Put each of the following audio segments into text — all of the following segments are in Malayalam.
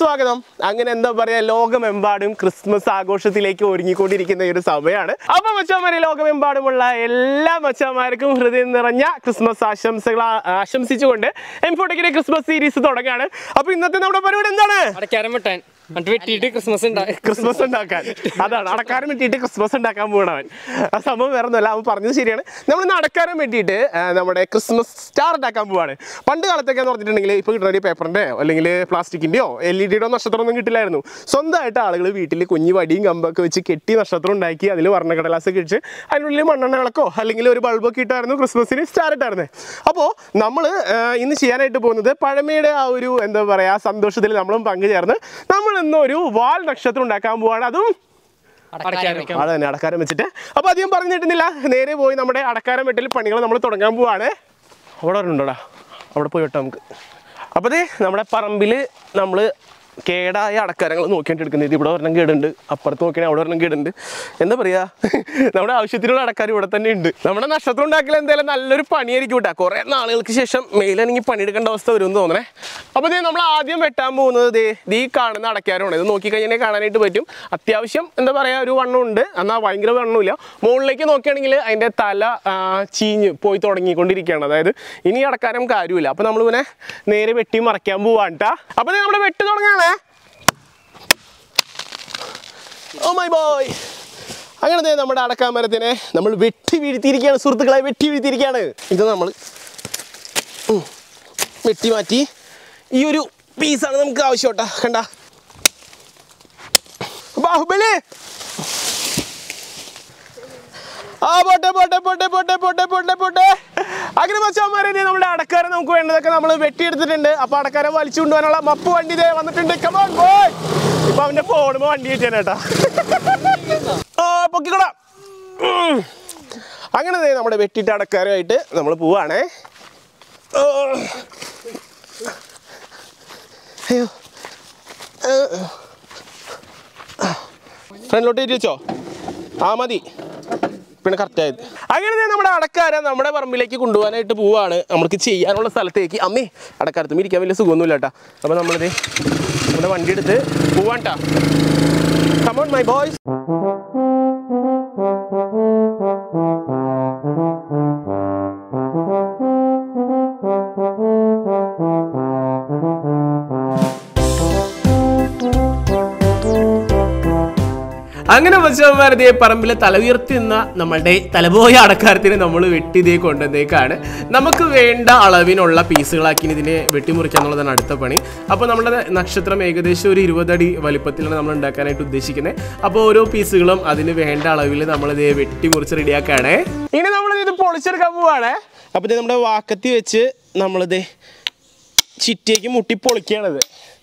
സ്വാഗതം അങ്ങനെ എന്താ പറയാ ലോകമെമ്പാടും ക്രിസ്മസ് ആഘോഷത്തിലേക്ക് ഒരുങ്ങിക്കൊണ്ടിരിക്കുന്ന ഈ ഒരു സമയമാണ് അപ്പൊ മച്ചാമാരെ ലോകമെമ്പാടുമുള്ള എല്ലാ മച്ചാമാർക്കും ഹൃദയം നിറഞ്ഞ ക്രിസ്മസ് ആശംസകൾ ആ- ആശംസിച്ചുകൊണ്ട് എംഫോട്ടിക്കിന്റെ ക്രിസ്മസ് സീരീസ് തുടങ്ങാണ് അപ്പൊ ഇന്നത്തെ നമ്മുടെ പരിപാടി എന്താണ് അടയ്ക്കാരം വെട്ടാൻ എന്നിട്ട് വെട്ടിയിട്ട് ക്രിസ്മസ് ഉണ്ടായി ക്രിസ്മസ് ഉണ്ടാക്കാൻ അതാണ് അടക്കാരം വെട്ടിയിട്ട് ക്രിസ്മസ് ഉണ്ടാക്കാൻ പോകണവൻ ആ സംഭവം വേറെ ഒന്നുമല്ല അവൻ പറഞ്ഞത് ശരിയാണ് നമ്മൾ ഇന്ന് അടക്കാരം വെട്ടിയിട്ട് ആ, നമ്മുടെ ക്രിസ്മസ് സ്റ്റാർ ഉണ്ടാക്കാൻ പോവാണ് പണ്ട് കാലത്തൊക്കെ എന്ന് പറഞ്ഞിട്ടുണ്ടെങ്കിൽ ഇപ്പോൾ കിട്ടുന്ന ഒരു പേപ്പറിൻ്റെയോ അല്ലെങ്കിൽ പ്ലാസ്റ്റിക്കിൻ്റെയോ എൽ ഇ ഡിയുടെ നക്ഷത്രമൊന്നും കിട്ടില്ലായിരുന്നു സ്വന്തമായിട്ട് ആളുകൾ വീട്ടിൽ കുഞ്ഞു വടിയും കമ്പൊക്കെ വെച്ച് കെട്ടി നക്ഷത്രം ഉണ്ടാക്കി അതിൽ വർണ്ണക്കടലാസൊക്കെ ഇടിച്ച് അതിനുള്ളിൽ മണ്ണെണ്ണ വിളക്കോ അല്ലെങ്കിൽ ഒരു ബൾബൊക്കെ ഇട്ടായിരുന്നു ക്രിസ്മസിന് സ്റ്റാർ ഇട്ടായിരുന്നത് അപ്പോൾ നമ്മൾ ഇന്ന് ചെയ്യാനായിട്ട് പോകുന്നത് പഴമയുടെ ആ ഒരു എന്താ പറയുക സന്തോഷത്തിൽ നമ്മളും പങ്കുചേർന്ന് നമ്മൾ ഇന്ന് ഒരു വാൽ നക്ഷത്രം ഉണ്ടാക്കാൻ പോവാണ് അതും അടയ്ക്കാരം അത് തന്നെ അടക്കാരം വെച്ചിട്ട് അപ്പോൾ അധികം പറഞ്ഞു കിട്ടുന്നില്ല നേരെ പോയി നമ്മുടെ അടക്കാരം വെട്ടൽ പണികൾ നമ്മൾ തുടങ്ങാൻ പോവാണ് അവിടെ ഒരെണ്ണുണ്ടോടാ അവിടെ പോയി വെട്ടാം നമുക്ക് അപ്പോൾ ദേ നമ്മുടെ പറമ്പിൽ നമ്മൾ കേടായ അടക്കാരങ്ങൾ നോക്കിയിട്ട് എടുക്കുന്നത് ഇവിടെ ഒരെണ്ണം കേടുണ്ട് അപ്പുറത്ത് നോക്കിയാൽ അവിടെ ഒരെണ്ണം കേടുണ്ട് എന്താ പറയുക നമ്മുടെ ആവശ്യത്തിനുള്ള അടക്കാർ ഇവിടെ തന്നെ ഉണ്ട് നമ്മുടെ നക്ഷത്രം ഉണ്ടാക്കൽ എന്തായാലും നല്ലൊരു പണിയായിരിക്കും കേട്ടോ കുറേ നാളുകൾക്ക് ശേഷം മെയിലാണെങ്കിൽ പണിയെടുക്കേണ്ട അവസ്ഥ വരും എന്ന് തോന്നണേ അപ്പോൾ ദേ നമ്മൾ ആദ്യം വെട്ടാൻ പോകുന്നത് ദേ ദേ ഈ കാണുന്ന അടക്കാരമാണ് ഇത് നോക്കിക്കഴിഞ്ഞാൽ കാണാനായിട്ട് പറ്റും അത്യാവശ്യം എന്താ പറയുക ഒരു വണ്ണം ഉണ്ട് എന്നാൽ ഭയങ്കര വണ്ണമില്ല മുകളിലേക്ക് നോക്കുകയാണെങ്കിൽ അതിൻ്റെ തല ആ, ചീഞ്ഞ് പോയി തുടങ്ങിക്കൊണ്ടിരിക്കുകയാണ് അതായത് ഇനി അടക്കാനും കാര്യമില്ല അപ്പോൾ നമ്മളിങ്ങനെ നേരെ വെട്ടി മറയ്ക്കാൻ പോവാണ് കേട്ടോ അപ്പോൾ ദേ നമ്മുടെ വെട്ട് തുടങ്ങാണേ ഓ മൈ ബോയ് അങ്ങനെ ദേ നമ്മുടെ അടക്കാൻ മരത്തിനെ നമ്മൾ വെട്ടി വീഴ്ത്തിയിരിക്കുകയാണ് സുഹൃത്തുക്കളെ വെട്ടി വീഴ്ത്തിയിരിക്കുകയാണ് ഇത് നമ്മൾ ഉം, വെട്ടി മാറ്റി ഈ ഒരു പീസാണ് നമുക്ക് ആവശ്യം കേട്ടാ കണ്ട ബാഹുബലി ആ പോട്ടെ പോട്ടെ പോട്ടെ പോട്ടെ പോട്ടെ പോട്ടെ പോട്ടെ അങ്ങനെ മച്ചാമാരെ ഇനി നമ്മുടെ അടക്കാരെ നമുക്ക് വേണ്ടതൊക്കെ നമ്മൾ വെട്ടിയെടുത്തിട്ടുണ്ട് അപ്പൊ അടക്കാരെ വലിച്ചു കൊണ്ടുപോകാനുള്ള മപ്പ് വണ്ടി ഇതേ വന്നിട്ടുണ്ട് കമോൺ ബോയ് ഇപ്പൊ അവന്റെ ഫോണുമ്പോ വണ്ടി വെച്ചാണ് കേട്ടാ ആ പൊക്കിക്കോളാം ഉം. അങ്ങനെ ദേ നമ്മുടെ വെട്ടിയിട്ട് അടക്കാരുമായിട്ട് നമ്മൾ പോവാണേ ഓ. അയ്യോ ഫ്രണ്ടിലോട്ട് ഇരി വെച്ചോ ആ മതി പിന്നെ കറക്റ്റ് ആയത് അങ്ങനെ ദേ നമ്മുടെ അടക്കാരം നമ്മുടെ പറമ്പിലേക്ക് കൊണ്ടുപോകാനായിട്ട് പോവാണ് നമുക്ക് ചെയ്യാനുള്ള സ്ഥലത്തേക്ക് അമ്മേ അടക്കാരത്തും ഇരിക്കാൻ വലിയ സുഖമൊന്നുമില്ല കേട്ടാ അപ്പോൾ നമ്മളിത് നമ്മുടെ വണ്ടി എടുത്ത് പോവാണ്ടാ കമോൺ മൈ ബോയ്സ് അങ്ങനെ മത്സ്യന്മാരതേ പറമ്പിലെ തല ഉയർത്തി നിന്ന നമ്മളുടെ തലപോയ അടക്കാരത്തിനെ നമ്മൾ വെട്ടിതേ കൊണ്ടുവന്നേക്കാണ് നമുക്ക് വേണ്ട അളവിനുള്ള പീസുകളാക്കി ഇതിനെ വെട്ടിമുറിക്കുക എന്നുള്ളതാണ് അടുത്ത പണി അപ്പോൾ നമ്മുടെ നക്ഷത്രം ഏകദേശം ഒരു ഇരുപതടി വലിപ്പത്തിലാണ് നമ്മൾ ഉണ്ടാക്കാനായിട്ട് ഉദ്ദേശിക്കുന്നത് അപ്പോൾ ഓരോ പീസുകളും അതിന് വേണ്ട അളവിൽ നമ്മളിത് വെട്ടിമുറിച്ച് റെഡിയാക്കാണ് ഇനി നമ്മൾ ഇത് പൊളിച്ചെടുക്കാൻ പോവാണ് അപ്പോൾ ഇത് നമ്മുടെ വാക്കത്തി വെച്ച് നമ്മളിത് ചിറ്റേക്ക് മുട്ടി പൊളിക്കുകയാണിത്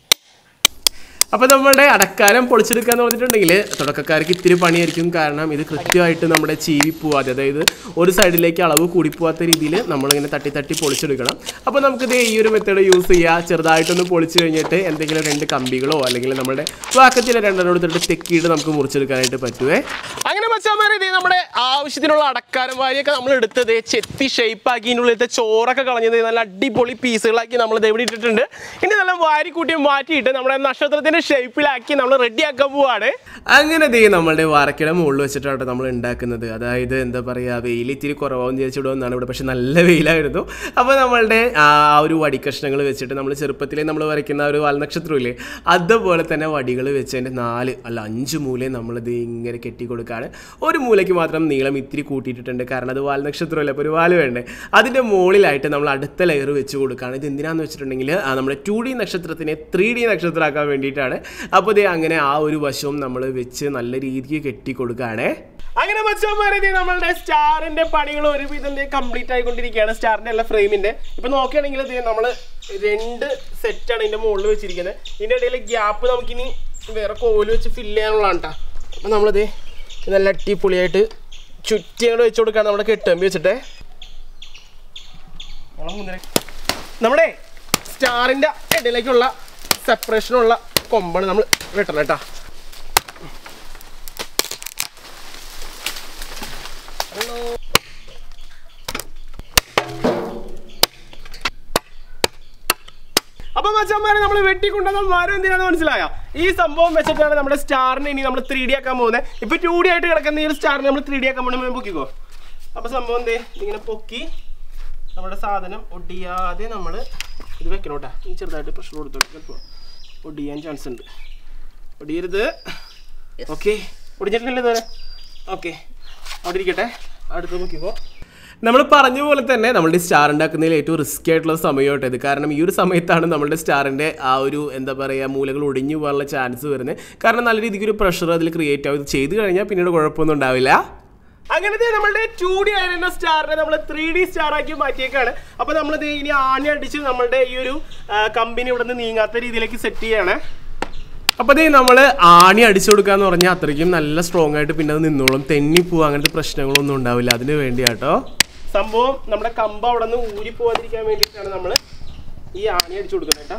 അപ്പോൾ നമ്മുടെ അടക്കാരം പൊളിച്ചെടുക്കുക എന്ന് പറഞ്ഞിട്ടുണ്ടെങ്കിൽ തുടക്കക്കാർക്ക് ഇത്തിരി പണിയായിരിക്കും കാരണം ഇത് കൃത്യമായിട്ട് നമ്മുടെ ചീവി പോവാതെ അതായത് ഒരു സൈഡിലേക്ക് അളവ് കൂടി പോവാത്ത രീതിയിൽ നമ്മളിങ്ങനെ തട്ടി തട്ടി പൊളിച്ചെടുക്കണം അപ്പോൾ നമുക്കിത് ഈ ഒരു മെത്തേഡ് യൂസ് ചെയ്യുക ചെറുതായിട്ടൊന്ന് പൊളിച്ച് കഴിഞ്ഞിട്ട് എന്തെങ്കിലും രണ്ട് കമ്പികളോ അല്ലെങ്കിൽ നമ്മുടെ വാക്കത്തിലെ രണ്ടെണ്ണം എടുത്തിട്ട് തെക്കിയിട്ട് നമുക്ക് മുറിച്ചെടുക്കാനായിട്ട് പറ്റുവേ അങ്ങനെ മച്ചാമാരെ ഇത് നമ്മുടെ ആവശ്യത്തിനുള്ള അടക്കാരം വാരിയൊക്കെ നമ്മൾ എടുത്തത് ചെത്തി ഷേപ്പാക്കി ഇതിനുള്ളിലത്തെ ചോറൊക്കെ കളഞ്ഞത് നല്ല അടിപൊളി പീസുകളാക്കി നമ്മൾ ഇത് ഇവിടെ ഇട്ടിട്ടുണ്ട് ഇനി നല്ല വാരി കൂട്ടി മാറ്റിയിട്ട് നമ്മുടെ നക്ഷത്രത്തിന്റെ ഷേപ്പിലാക്കി നമ്മൾ റെഡിയാക്കാൻ പോവാണ് അങ്ങനെ ദേ നമ്മുടെ വാരക്കയുടെ മുകളിൽ വെച്ചിട്ടാണ് നമ്മൾ ഉണ്ടാക്കുന്നത് അതായത് എന്താ പറയുക വെയിൽ ഇത്തിരി കുറവാകും വിചാരിച്ചിടുമെന്നാണ് ഇവിടെ പക്ഷെ നല്ല വെയിലായിരുന്നു അപ്പോൾ നമ്മളുടെ ആ ഒരു വടി കഷ്ണങ്ങൾ വെച്ചിട്ട് നമ്മൾ ചെറുപ്പത്തിലേ നമ്മൾ വരയ്ക്കുന്ന ആ ഒരു വാൽനക്ഷത്രമില്ലേ അതുപോലെ തന്നെ വടികൾ വെച്ച് അതിൻ്റെ നാല് അല്ല അഞ്ച് മൂലയും നമ്മളിത് ഇങ്ങനെ കെട്ടി കൊടുക്കുകയാണ് ഒരു മൂലയ്ക്ക് മാത്രം നീളം ഇത്തിരി കൂട്ടിയിട്ടുണ്ട് കാരണം അത് വാൽനക്ഷത്രമല്ല അപ്പോൾ ഒരു വാല് വേണ്ടേ അതിൻ്റെ മുകളിലായിട്ട് നമ്മൾ അടുത്ത ലെയർ വെച്ച് കൊടുക്കുകയാണ് ഇത് എന്തിനാന്ന് വെച്ചിട്ടുണ്ടെങ്കിൽ ആ നമ്മുടെ ടു ഡി നക്ഷത്രത്തിനെ ത്രീ ഡി നക്ഷത്രമാക്കാൻ വേണ്ടിയിട്ടാണ് അപ്പോൾ ഇത് അങ്ങനെ ആ ഒരു വശവും നമ്മൾ വെച്ച് നല്ല രീതിക്ക് കെട്ടി കൊടുക്കുകയാണേ അങ്ങനെ മച്ചന്മാരെ നമ്മളുടെ സ്റ്റാറിന്റെ പണികൾ ഒരുവിധം കംപ്ലീറ്റ് ആയിക്കൊണ്ടിരിക്കുകയാണ് സ്റ്റാറിന്റെ എല്ലാ ഫ്രെയിമിന്റെ ഇപ്പൊ നോക്കുകയാണെങ്കിൽ ഇത് നമ്മൾ രണ്ട് സെറ്റാണ് ഇതിന്റെ മുകളിൽ വെച്ചിരിക്കുന്നത് ഇതിന്റെ ഇടയിൽ ഗ്യാപ്പ് നമുക്കിനി വേറെ കോല് വെച്ച് ഫില്ല് ചെയ്യാനുള്ളതാണ് കേട്ടോ അപ്പൊ നമ്മളിത് നല്ല അടിപൊളിയായിട്ട് ചുറ്റി അങ്ങോട്ട് വെച്ച് കൊടുക്കാണ് നമ്മുടെ കെട്ടുമ്പി വെച്ചിട്ട് നമ്മുടെ സ്റ്റാറിന്റെ ഇടയിലേക്കുള്ള സെപ്പറേഷനുള്ള കൊമ്പാണ് നമ്മൾ വെട്ടണം കേട്ടോ അപ്പൊ മച്ചന്മാരെ നമ്മൾ വെട്ടിക്കൊണ്ടുവന്ന മരം എന്തിനാന്ന് മനസ്സിലായോ ഈ സംഭവം വെച്ചിട്ടാണ് നമ്മുടെ സ്റ്റാറിനെ ഇനി നമ്മൾ ത്രീ ഡി ആക്കാൻ പോകുന്നത് ഇപ്പൊ ടു ഡി ആയിട്ട് കിടക്കുന്ന ഈ ഒരു സ്റ്റാറിനെ നമ്മൾ ത്രീ ഡി ആക്കാൻ പോകുന്നത് പൊക്കിക്കോ അപ്പൊ സംഭവം എന്തേ ഇങ്ങനെ പൊക്കി നമ്മുടെ സാധനം ഒടിയാതെ നമ്മൾ ഇത് വെക്കണം കേട്ടോ ഈ ചെറുതായിട്ട് പ്രഷർ കൊടുത്തോട്ട് ചിലപ്പോൾ ഒടിയാൻ ചാൻസ് ഉണ്ട് ഒടിയരുത് ഓക്കെ ഒടിഞ്ഞിട്ടില്ല ഇതുവരെ ഓക്കെ അവിടെ ഇരിക്കട്ടെ അടുത്ത് നോക്കിക്കോ നമ്മൾ പറഞ്ഞ പോലെ തന്നെ നമ്മുടെ സ്റ്റാർ ഉണ്ടാക്കുന്നതിൽ ഏറ്റവും റിസ്കി ആയിട്ടുള്ള സമയമായിട്ട് ഇത് കാരണം ഈ ഒരു സമയത്താണ് നമ്മുടെ സ്റ്റാറിൻ്റെ ആ ഒരു എന്താ പറയുക മൂലകൾ ഒടിഞ്ഞു പോകാനുള്ള ചാൻസ് വരുന്നത് കാരണം നല്ല രീതിക്ക് ഒരു പ്രഷർ അതിൽ ക്രിയേറ്റ് ആവും ഇത് ചെയ്ത് കഴിഞ്ഞാൽ പിന്നീട് കുഴപ്പമൊന്നും ഉണ്ടാവില്ല അങ്ങനത്തെ നമ്മളുടെ ടു ഡി ആയിരുന്ന സ്റ്റാറിനെ നമ്മൾ ത്രീ ഡി സ്റ്റാർ ആക്കി മാറ്റിയേക്കാണ് അപ്പൊ നമ്മൾ ഇനി ആണി അടിച്ച് നമ്മളുടെ ഈ ഒരു കമ്പനി ഇവിടെ നിന്ന് നീങ്ങാത്ത രീതിയിലേക്ക് സെറ്റ് ചെയ്യാണ് അപ്പൊ ദേ നമ്മള് ആണി അടിച്ചു കൊടുക്കാന്ന് പറഞ്ഞാൽ അത്രയ്ക്കും നല്ല സ്ട്രോങ് ആയിട്ട് പിന്നെ അത് നിന്നോളും തെന്നി പോവുക അങ്ങനത്തെ പ്രശ്നങ്ങളൊന്നും ഉണ്ടാവില്ല അതിന് വേണ്ടിയാട്ടോ സംഭവം നമ്മുടെ കമ്പ് അവിടെ നിന്ന് ഊരി പോവാതിരിക്കാൻ വേണ്ടിയിട്ടാണ് നമ്മൾ ഈ ആണി അടിച്ചു കൊടുക്കുന്നത് കേട്ടോ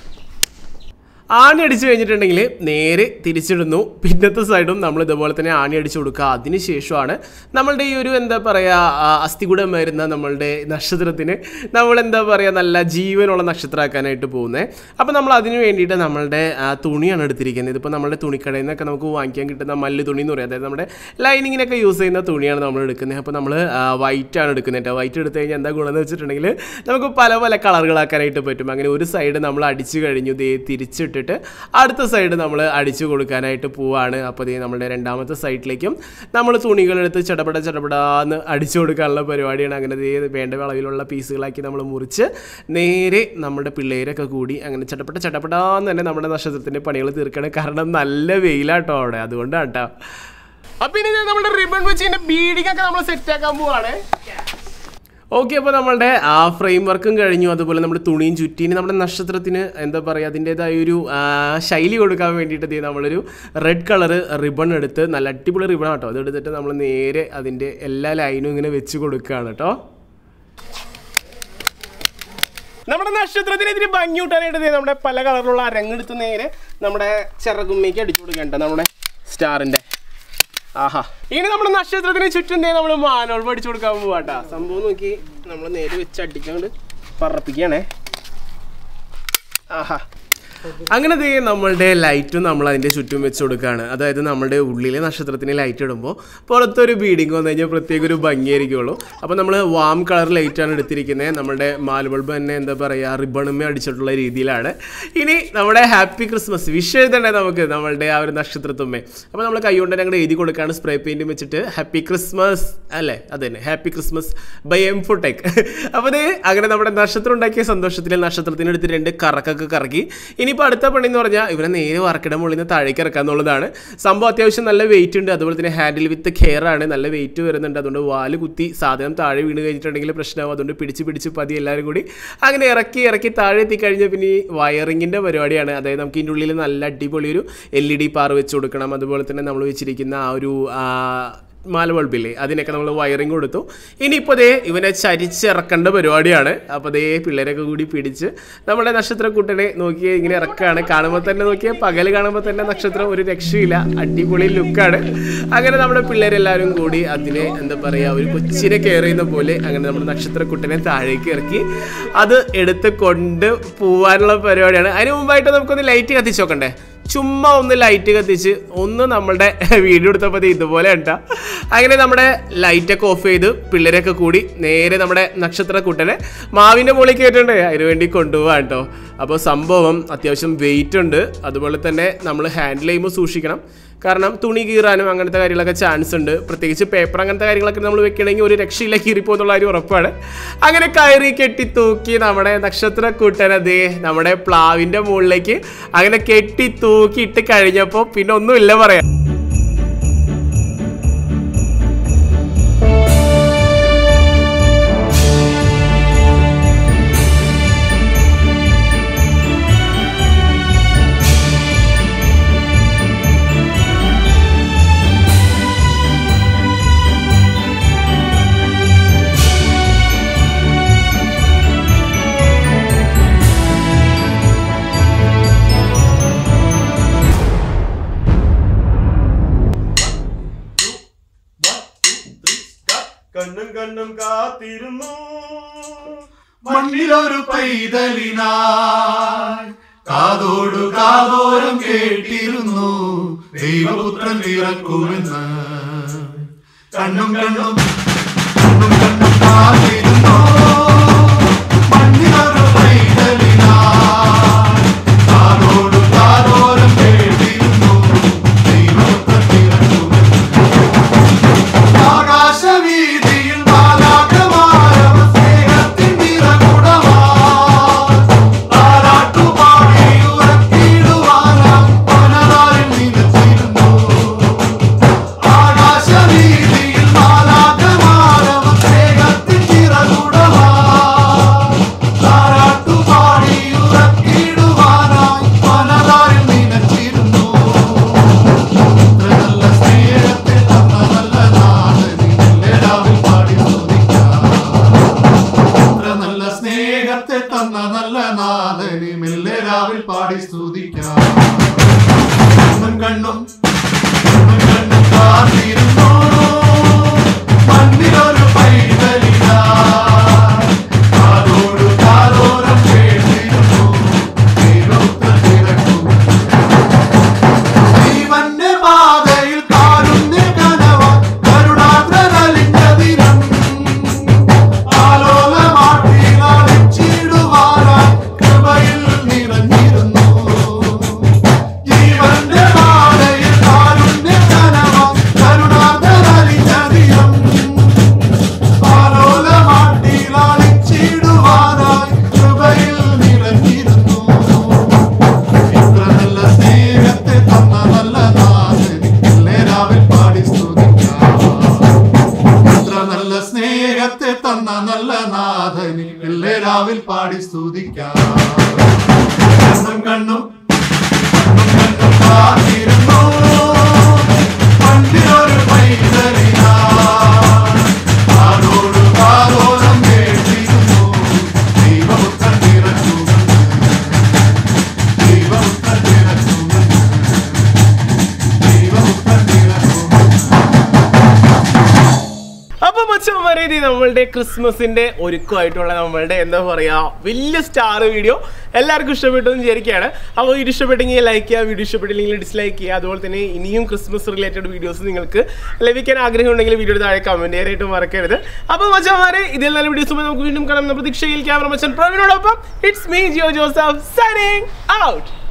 ആണി അടിച്ചു കഴിഞ്ഞിട്ടുണ്ടെങ്കിൽ നേരെ തിരിച്ചിടുന്നു പിന്നത്തെ സൈഡും നമ്മൾ ഇതുപോലെ തന്നെ ആണി അടിച്ചു കൊടുക്കുക അതിനുശേഷമാണ് നമ്മളുടെ ഈ ഒരു എന്താ പറയുക അസ്ഥികൂടം വരുന്ന നമ്മളുടെ നക്ഷത്രത്തിന് നമ്മൾ എന്താ പറയുക നല്ല ജീവനുള്ള നക്ഷത്രമാക്കാനായിട്ട് പോകുന്നത് അപ്പോൾ നമ്മൾ അതിന് വേണ്ടിയിട്ട് നമ്മളുടെ ആ, തുണിയാണ് എടുത്തിരിക്കുന്നത് ഇതിപ്പോൾ നമ്മുടെ തുണിക്കടയിൽ നിന്നൊക്കെ നമുക്ക് വാങ്ങിക്കാൻ കിട്ടുന്ന മല്ല് തുണി എന്ന് പറയും അതായത് നമ്മുടെ ലൈനിങ്ങിനൊക്കെ യൂസ് ചെയ്യുന്ന തുണിയാണ് നമ്മൾ എടുക്കുന്നത് അപ്പോൾ നമ്മൾ വൈറ്റ് ആണ് എടുക്കുന്നത് കേട്ടോ വൈറ്റ് എടുത്തു കഴിഞ്ഞാൽ എന്താ ഗുണം എന്ന് വെച്ചിട്ടുണ്ടെങ്കിൽ നമുക്ക് പല പല കളറുകളാക്കാനായിട്ട് പറ്റും അങ്ങനെ ഒരു സൈഡ് നമ്മൾ അടിച്ചു കഴിഞ്ഞു ദേ തിരിച്ചിട്ടിട്ട് അടുത്ത സൈഡ് നമ്മൾ അടിച്ചു കൊടുക്കാനായിട്ട് പോവാണ് അപ്പോൾ ദേ നമ്മുടെ രണ്ടാമത്തെ സൈഡിലേക്കും നമ്മൾ തുണികളെടുത്ത് ചടപട ചടപടാന്ന് അടിച്ചു കൊടുക്കാനുള്ള പരിപാടിയാണ് അങ്ങനെ ദേ വേണ്ട അളവിലുള്ള പീസുകളാക്കി നമ്മൾ മുറിച്ച് നേരെ നമ്മുടെ പിള്ളേരൊക്കെ കൂടി അങ്ങനെ ചടപട ചടപടാന്ന് തന്നെ നമ്മുടെ നക്ഷത്രത്തിൻ്റെ പണികൾ തീർക്കണം കാരണം നല്ല വെയിലാട്ടോ അവിടെ അതുകൊണ്ടാണ് കേട്ടോ അപ്പൊ ഇനി ദേ നമ്മുടെ റിബൺ വെച്ച് ഇതിന്റെ ബീഡിംഗ് ഒക്കെ നമ്മൾ സെറ്റ് ആക്കാൻ പോവാണ് ഓക്കെ അപ്പോൾ നമ്മളുടെ ആ ഫ്രെയിം വർക്കും കഴിഞ്ഞു അതുപോലെ നമ്മുടെ തുണിയും ചുറ്റിന് നമ്മുടെ നക്ഷത്രത്തിന് എന്താ പറയുക അതിൻ്റെതായ ഒരു ആ, ശൈലി കൊടുക്കാൻ വേണ്ടിയിട്ട് ദേ നമ്മളൊരു റെഡ് കളർ റിബൺ എടുത്ത് നല്ല അടിപൊളി റിബൺ കേട്ടോ അത് എടുത്തിട്ട് നമ്മൾ നേരെ അതിൻ്റെ എല്ലാ ലൈനും ഇങ്ങനെ വെച്ച് കൊടുക്കുകയാണ് കേട്ടോ നമ്മുടെ നക്ഷത്രത്തിന് ഇതിന് ഭംഗി കൂട്ടാനായിട്ട് ദേ നമ്മുടെ പല കളറിലുള്ള അരങ്ങെടുത്ത് നേരെ നമ്മുടെ ചിറകുമ്മയ്ക്ക് അടിച്ചു കൊടുക്കണ്ട നമ്മുടെ സ്റ്റാറിൻ്റെ ആഹാ ഇനി നമ്മുടെ നക്ഷത്രത്തിന് ചുറ്റും ദേ നമ്മൾ മാനോൾ പഠിച്ചു കൊടുക്കാൻ പോവാട്ടാ സംഭവം നോക്കി നമ്മൾ നേരെ വെച്ച് അടിക്കാണ്ട് പറപ്പിക്കുകയാണേ ആഹാ അങ്ങനെ ദേ നമ്മളുടെ ലൈറ്റും നമ്മൾ അതിൻ്റെ ചുറ്റും വെച്ച് കൊടുക്കുകയാണ് അതായത് നമ്മുടെ ഉള്ളിലെ നക്ഷത്രത്തിന് ലൈറ്റ് ഇടുമ്പോൾ പുറത്തൊരു ബീഡിങ് വന്നു കഴിഞ്ഞാൽ പ്രത്യേക ഒരു ഭംഗിയായിരിക്കുള്ളൂ അപ്പോൾ നമ്മൾ വാം കളർ ലൈറ്റാണ് എടുത്തിരിക്കുന്നത് നമ്മുടെ മാൽ ബൾബ് തന്നെ എന്താ പറയുക റിബണുമേ അടിച്ചിട്ടുള്ള രീതിയിലാണ് ഇനി നമ്മുടെ ഹാപ്പി ക്രിസ്മസ് വിഷ് എഴുതണ്ടേ നമുക്ക് നമ്മളുടെ ആ ഒരു നക്ഷത്രത്തുമ്മേ അപ്പോൾ നമ്മൾ കൈകൊണ്ട് ഞങ്ങൾ എഴുതി കൊടുക്കുകയാണ് സ്പ്രേ പെയിൻറ്റും വെച്ചിട്ട് ഹാപ്പി ക്രിസ്മസ് അല്ലേ അത് തന്നെ happy Christmas bye M four tech അപ്പോൾ ഇത് അങ്ങനെ നമ്മുടെ നക്ഷത്രം ഉണ്ടാക്കിയ സന്തോഷത്തിൽ നക്ഷത്രത്തിന് എടുത്ത് രണ്ട് കറക്കൊക്കെ കറക്കി ഇനിയിപ്പോൾ അടുത്ത പണി എന്ന് പറഞ്ഞാൽ ഇവരെ നേരെ വർക്കിട മുകളിൽ നിന്ന് താഴേക്ക് ഇറക്കുക എന്നുള്ളതാണ് സംഭവം അത്യാവശ്യം നല്ല വെയിറ്റ് ഉണ്ട് അതുപോലെ തന്നെ ഹാൻഡിൽ വിത്ത് കെയർ ആണ് നല്ല വെയിറ്റ് വരുന്നുണ്ട് അതുകൊണ്ട് വാല് കുത്തി സാധനം താഴെ വീണ് കഴിഞ്ഞിട്ടുണ്ടെങ്കിൽ പ്രശ്നമാവും അതുകൊണ്ട് പിടിച്ച് പിടിച്ച് പതി എല്ലാവരും കൂടി അങ്ങനെ ഇറക്കി ഇറക്കി താഴെ എത്തിക്കഴിഞ്ഞാൽ പിന്നെ ഈ വയറിങ്ങിൻ്റെ പരിപാടിയാണ് അതായത് നമുക്ക് ഇതിൻ്റെ ഉള്ളിൽ നല്ല അടിപൊളി ഒരു എൽ ഇ ഡി പാർ വെച്ച് കൊടുക്കണം അതുപോലെ തന്നെ നമ്മൾ വെച്ചിരിക്കുന്ന ആ ഒരു ആ, മാല ബൾബില്ലേ അതിനൊക്കെ നമ്മൾ വയറിങ് കൊടുത്തു ഇനിയിപ്പോൾ ദേ ഇവനെ ചരിച്ചിറക്കേണ്ട പരിപാടിയാണ് അപ്പോൾ ദേ പിള്ളേരൊക്കെ കൂടി പിടിച്ച് നമ്മുടെ നക്ഷത്രക്കൂട്ടനെ നോക്കി ഇങ്ങനെ ഇറക്കുകയാണ് കാണുമ്പോൾ തന്നെ നോക്കിയാൽ പകൽ കാണുമ്പോൾ തന്നെ നക്ഷത്രം ഒരു രക്ഷയില്ല അടിപൊളി ലുക്കാണ് അങ്ങനെ നമ്മുടെ പിള്ളേരെല്ലാവരും കൂടി അതിനെ എന്താ പറയുക ഒരു കൊച്ചിനെ കെയർ ചെയ്യുന്ന പോലെ അങ്ങനെ നമ്മുടെ നക്ഷത്രക്കുട്ടനെ താഴേക്ക് ഇറക്കി അത് എടുത്ത് കൊണ്ട് പോവാനുള്ള പരിപാടിയാണ് അതിന് മുമ്പായിട്ട് നമുക്കൊന്ന് ലൈറ്റ് കത്തിച്ച് നോക്കണ്ടേ ചുമ്മാ ഒന്ന് ലൈറ്റ് കത്തിച്ച് ഒന്ന് നമ്മളുടെ വീഡിയോ എടുത്തപ്പോൾ ദേ ഇതുപോലെ ഉണ്ടാ അങ്ങനെ നമ്മുടെ ലൈറ്റൊക്കെ ഓഫ് ചെയ്ത് പിള്ളേരൊക്കെ കൂടി നേരെ നമ്മുടെ നക്ഷത്രക്കൂട്ടനെ മാവിൻ്റെ മുകളിൽ കയറ്റണ്ടേ അതിന് വേണ്ടി കൊണ്ടുപോകാം കേട്ടോ അപ്പോൾ സംഭവം അത്യാവശ്യം വെയിറ്റ് ഉണ്ട് അതുപോലെ തന്നെ നമ്മൾ ഹാൻഡിൽ ചെയ്യുമ്പോൾ സൂക്ഷിക്കണം കാരണം തുണി കീറാനും അങ്ങനത്തെ കാര്യങ്ങളൊക്കെ ചാൻസ് ഉണ്ട് പ്രത്യേകിച്ച് പേപ്പർ അങ്ങനത്തെ കാര്യങ്ങളൊക്കെ നമ്മൾ വെക്കണമെങ്കിൽ ഒരു രക്ഷയില്ല കീറിപ്പോന്നുള്ള കാര്യം ഉറപ്പാണ് അങ്ങനെ കയറി കെട്ടി തൂക്കി നമ്മുടെ നക്ഷത്ര കൂട്ടനതേ നമ്മുടെ പ്ലാവിൻ്റെ മുകളിലേക്ക് അങ്ങനെ കെട്ടി തൂക്കി ഇട്ട് കഴിഞ്ഞപ്പോൾ പിന്നെ ഒന്നുമില്ല പറയാം കണ്ണും കണ്ണും കാത്തിരുന്നു മണ്ണിലൊരു പൈതലിനായി കാതോടു കാതോരം കേട്ടിരുന്നു ദൈവപുത്രൻ പിറക്കുമെന്ന് കണ്ണും കണ്ണും കണ്ണും കണ്ണും കാത്തിരുന്നു മണ്ണിലൊരു പൈതലിനായി കാതോടു കാതോരം കേട്ടിരുന്നു ദൈവപുത്രൻ പിറക്കുമെന്ന് ആകാശവീതിയിൽ മാലാഖമാരവ സ്നേഹത്തിൻ നിറകുടമായി താരാട്ടുപാടി ഉറക്കിടുവാനായി പനതാരിൽ നിലച്ചിരുന്നു. ആകാശവീതിയിൽ മാലാഖമാരവ സ്നേഹത്തിൻ നിറകുടമായി താരാട്ടുപാടി ഉറക്കിടുവാനായി പനതാരിൽ നിലച്ചിരുന്നു. നല്ല സ്നേഹത്തെ തന്ന നല്ല നാഥനെ എല്ലാവരും പാടി സ്തുതിക്കാം. എത്ര നല്ല സ്നേഹത്തെ തന്ന നല്ല നാഥനെ എല്ലാവരും പാടി സ്തുതിക്കാം കണ്ണും കണ്ണും കണ്ണും കണ്ണും കാത്തിരുന്നു മണ്ണിലൊരു പൈതലിനാ കാതോടു കാതോരം കേട്ടിരുന്നു ദൈവപുത്രൻ പിറക്കും ജീവന്റെ പാതയിൽ കാരുണ്യ കനവ കരുണാദ്രലിഞ്ഞ ദിനം ആലോലമാട്ടിയിടുവാനായി കൃപയിൽ നിറഞ്ഞിരുന്നു ജീവന്റെ പാതയിൽ കാരുണ്യ കനവ കരുണാദ്രലിഞ്ഞ ദിനം ആലോലമാട്ടിയിടുവാനായി കൃപയിൽ നിറഞ്ഞിരുന്നു എത്ര നല്ല സ്നേഹത്തെ തന്ന നല്ല നാഥനെ എല്ലാവരും പാടി സ്തുതിക്കാം എത്ര നല്ല സ്നേഹത്തെ തന്ന നല്ല നാഥനെ എല്ലാവരും പാടി സ്തുതിക്കാം കണ്ണും കണ്ണും കണ്ണും കണ്ണും കാത്തിരുന്നു പണ്ടിലൊരു പൈതലിനാ ആരോട് കാതോരം കേട്ടിരുന്നു ദൈവപുത്രൻ പിറക്കുമെന്ന് ദൈവപുത്രൻ പിറക്കുമെന്ന് ദൈവപുത്രൻ പിറക്കുമെന്ന് അപ്പൊ മച്ചന്മാരെ ഇത് നമ്മളുടെ ക്രിസ്മസിന്റെ ഒരുക്കമായിട്ടുള്ള നമ്മളുടെ എന്താ പറയാ വലിയ സ്റ്റാർ വീഡിയോ എല്ലാവർക്കും ഇഷ്ടപ്പെട്ടു എന്ന് വിചാരിക്കുകയാണ് അപ്പോൾ വീഡിയോ ഇഷ്ടപ്പെട്ടെങ്കിൽ ലൈക്ക് ചെയ്യുക വീഡിയോ ഇഷ്ടപ്പെട്ടില്ലെങ്കിൽ ഡിസ്ലൈക്ക് ചെയ്യുക അതുപോലെ തന്നെ ഇനിയും ക്രിസ്മസ് റിലേറ്റഡ് വീഡിയോസ് നിങ്ങൾക്ക് ലഭിക്കാൻ ആഗ്രഹം ഉണ്ടെങ്കിൽ വീഡിയോ താഴെ കമന്റ് ചെയ്യാനായിട്ട് മറക്കരുത് അപ്പോൾ മച്ചന്മാരെ ഇതിൽ നല്ല വീഡിയോസ് നമുക്ക് വീണ്ടും കാണാം എന്ന പ്രതീക്ഷയിൽ ക്യാമറ മച്ചൻ പ്രവീണോടൊപ്പം it's me Jio Joseph signing out